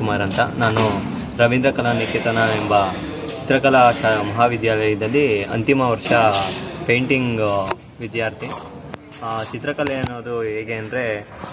ಕುಮಾರ್ ಅಂತ ನಾನು ರವೀಂದ್ರ ಕಲಾ ನಿಕೇತನ ಎಂಬ ಚಿತ್ರಕಲಾ ಶಾ ಮಹಾವಿದ್ಯಾಲಯದಲ್ಲಿ ಅಂತಿಮ ವರ್ಷ ಪೇಂಟಿಂಗ್ ವಿದ್ಯಾರ್ಥಿ ಆ, ಚಿತ್ರಕಲೆ ಅನ್ನೋದು ಹೇಗೆ ಅಂದರೆ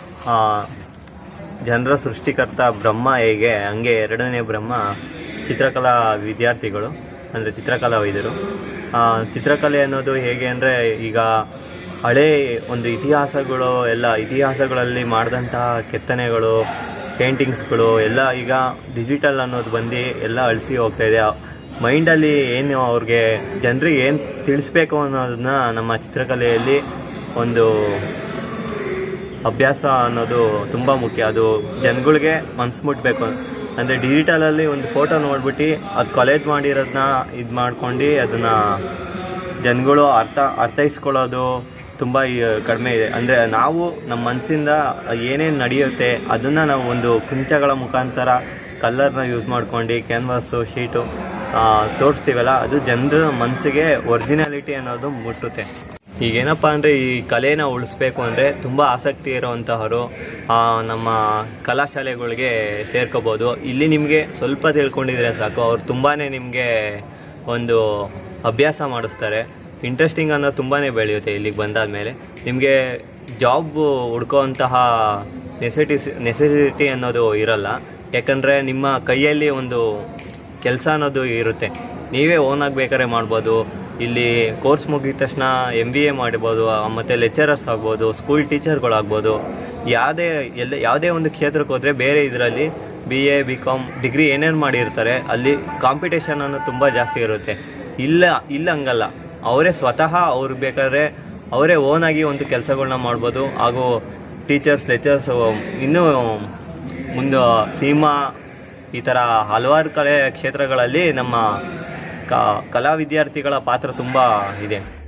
ಜನರ ಸೃಷ್ಟಿಕರ್ತ ಬ್ರಹ್ಮ ಹೇಗೆ ಹಂಗೆ ಎರಡನೇ ಬ್ರಹ್ಮ ಚಿತ್ರಕಲಾ ವಿದ್ಯಾರ್ಥಿಗಳು ಅಂದರೆ ಚಿತ್ರಕಲಾವಿದರು ಆ, ಚಿತ್ರಕಲೆ ಅನ್ನೋದು ಹೇಗೆ ಅಂದರೆ ಈಗ ಹಳೆ ಒಂದು ಇತಿಹಾಸಗಳು ಎಲ್ಲ ಇತಿಹಾಸಗಳಲ್ಲಿ ಮಾಡಿದಂತಹ ಕೆತ್ತನೆಗಳು ಪೇಂಟಿಂಗ್ಸ್ಗಳು ಎಲ್ಲ ಈಗ ಡಿಜಿಟಲ್ ಅನ್ನೋದು ಬಂದು ಎಲ್ಲ ಅಳಿಸಿ ಹೋಗ್ತಾ ಇದೆ ಮೈಂಡಲ್ಲಿ ಏನು ಅವ್ರಿಗೆ ಜನರಿಗೆ ಏನು ತಿಳಿಸ್ಬೇಕು ಅನ್ನೋದನ್ನ ನಮ್ಮ ಚಿತ್ರಕಲೆಯಲ್ಲಿ ಒಂದು ಅಭ್ಯಾಸ ಅನ್ನೋದು ತುಂಬ ಮುಖ್ಯ ಅದು ಜನಗಳಿಗೆ ಮನ್ಸು ಮುಟ್ಬೇಕು ಅಂದರೆ ಡಿಜಿಟಲಲ್ಲಿ ಒಂದು ಫೋಟೋ ನೋಡ್ಬಿಟ್ಟು ಅದು ಕೊಲೇಜ್ ಮಾಡಿರೋದನ್ನ ಇದು ಮಾಡ್ಕೊಂಡು ಅದನ್ನು ಜನಗಳು ಅರ್ಥ ಅರ್ಥೈಸ್ಕೊಳ್ಳೋದು ತುಂಬ ಕಡಿಮೆ ಇದೆ ಅಂದರೆ ನಾವು ನಮ್ಮ ಮನಸ್ಸಿಂದ ಏನೇನು ನಡೆಯುತ್ತೆ ಅದನ್ನು ನಾವು ಒಂದು ಕುಂಚಗಳ ಮುಖಾಂತರ ಕಲರ್ನ ಯೂಸ್ ಮಾಡ್ಕೊಂಡು ಕ್ಯಾನ್ವಾಸು ಶೀಟು ತೋರಿಸ್ತೀವಲ್ಲ ಅದು ಜನರ ಮನಸ್ಸಿಗೆ ಒರಿಜಿನಾಲಿಟಿ ಅನ್ನೋದು ಮುಟ್ಟುತ್ತೆ ಈಗೇನಪ್ಪ ಅಂದರೆ ಈ ಕಲೆನ ಉಳಿಸ್ಬೇಕು ಅಂದರೆ ತುಂಬ ಆಸಕ್ತಿ ಇರುವಂತಹವರು ಆ, ನಮ್ಮ ಕಲಾಶಾಲೆಗಳಿಗೆ ಸೇರ್ಕೋಬೋದು ಇಲ್ಲಿ ನಿಮಗೆ ಸ್ವಲ್ಪ ತಿಳ್ಕೊಂಡಿದ್ರೆ ಸಾಕು ಅವ್ರು ತುಂಬಾ ನಿಮಗೆ ಒಂದು ಅಭ್ಯಾಸ ಮಾಡಿಸ್ತಾರೆ ಇಂಟ್ರೆಸ್ಟಿಂಗ್ ಅನ್ನೋದು ತುಂಬಾ ಬೆಳೆಯುತ್ತೆ ಇಲ್ಲಿಗೆ ಬಂದಾದ್ಮೇಲೆ ನಿಮಗೆ ಜಾಬ್ ಹುಡ್ಕೋಂತಹ ನೆಸೆಟಿಸ್ ನೆಸೆಸಿಟಿ ಅನ್ನೋದು ಇರಲ್ಲ ಯಾಕಂದರೆ ನಿಮ್ಮ ಕೈಯಲ್ಲಿ ಒಂದು ಕೆಲಸ ಅನ್ನೋದು ಇರುತ್ತೆ ನೀವೇ ಓನ್ ಆಗಿ ಬೇಕಾದ್ರೆ ಮಾಡ್ಬೋದು ಇಲ್ಲಿ ಕೋರ್ಸ್ ಮುಗಿದ ತಕ್ಷಣ ಎಮ್ ಬಿ ಎ ಮಾಡ್ಬೋದು ಮತ್ತು ಲೆಕ್ಚರರ್ಸ್ ಆಗ್ಬೋದು ಸ್ಕೂಲ್ ಟೀಚರ್ಗಳಾಗ್ಬೋದು ಯಾವುದೇ ಎಲ್ಲ ಯಾವುದೇ ಒಂದು ಕ್ಷೇತ್ರಕ್ಕೆ ಹೋದರೆ ಬೇರೆ ಇದರಲ್ಲಿ B A B com degree ಏನೇನು ಮಾಡಿರ್ತಾರೆ ಅಲ್ಲಿ ಕಾಂಪಿಟೇಷನ್ ಅನ್ನೋದು ತುಂಬ ಜಾಸ್ತಿ ಇರುತ್ತೆ ಇಲ್ಲ ಇಲ್ಲ ಹಂಗಲ್ಲ ಅವರೇ ಸ್ವತಃ ಅವ್ರು ಬೇಕಾದ್ರೆ ಅವರೇ ಓನ್ ಆಗಿ ಒಂದು ಕೆಲಸಗಳನ್ನ ಮಾಡ್ಬೋದು ಹಾಗೂ ಟೀಚರ್ಸ್ ಲೆಕ್ಚರ್ಸ್ ಇನ್ನೂ ಮುಂದೆ ಸೀಮಾ ಈ ಥರ ಹಲವಾರು ಕಲೆ ಕ್ಷೇತ್ರಗಳಲ್ಲಿ ನಮ್ಮ ಕ ಕಲಾ ವಿದ್ಯಾರ್ಥಿಗಳ ಪಾತ್ರ ತುಂಬ ಇದೆ